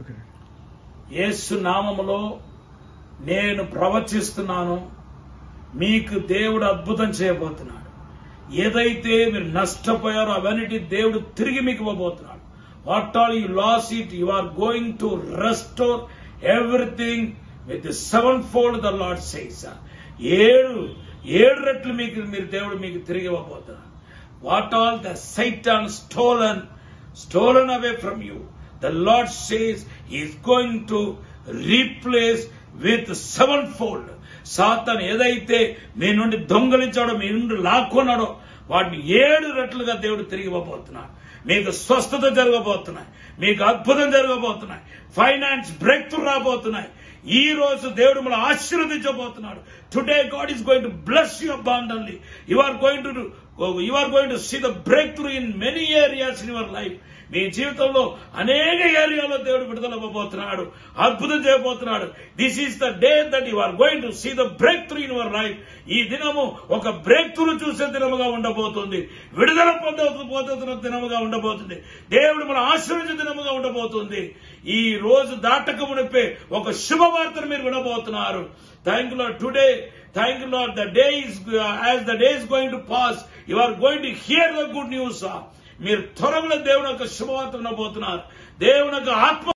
Okay యేసు నామములో నేను ప్రవచిస్తున్నాను మీకు దేవుడు అద్భుతం చేయబోతున్నాడు ఏదైతే మీరు నష్టపోయారో అవన్నిటి దేవుడు తిరిగి మీకు ఇవ్వబోతున్నాడు what all you lost it you are going to restore everything with sevenfold the Lord says ఏడు ఏడు రెట్లు మీకు మీరు దేవుడు మీకు తిరిగి ఇవ్వబోతున్నాడు what all the Satan stolen stolen away from you. The Lord says He is going to replace with sevenfold. సాతాన్ ఏదైతే మీ నుండి దొంగలించాడో మీ నుండి లాక్కున్నాడో వాటిని ఏడు రెట్లుగా దేవుడు తిరిగి ఇవ్వబోతున్నాడు మీకు స్వస్థత జరగబోతున్నాయి మీకు అద్భుతం జరగబోతున్నాయి ఫైనాన్స్ బ్రేక్ త్రూ రాబోతున్నాయి ఈ రోజు దేవుడు మనం ఆశీర్వదించబోతున్నాడు today God is going to bless you abundantly you are going to you are going to see the breakthrough in many areas in your life మీ జీవితంలో అనేక ఏరియాలో దేవుడు విడుదల ఇవ్వబోతున్నాడు అద్భుతం చేయబోతున్నాడు this is the day that you are going to see the breakthrough in your life ఈ దినము ఒక బ్రేక్ త్రూ చూసే దినముగా ఉండబోతుంది విడుదల పొందుతున్న దినముగా ఉండబోతుంది దేవుడు మన ఆశ్రయించే దినముగా ఉండబోతుంది ఈ రోజు దాటక మునిపే ఒక శుభవార్తను మీరు వినబోతున్నారు thank you Lord today thank you Lord the day is as the day is going to pass you are going to hear the good news మీరు త్వరలో దేవుని యొక్క శుభవార్త వినబోతున్నారు దేవుని యొక్క ఆత్మ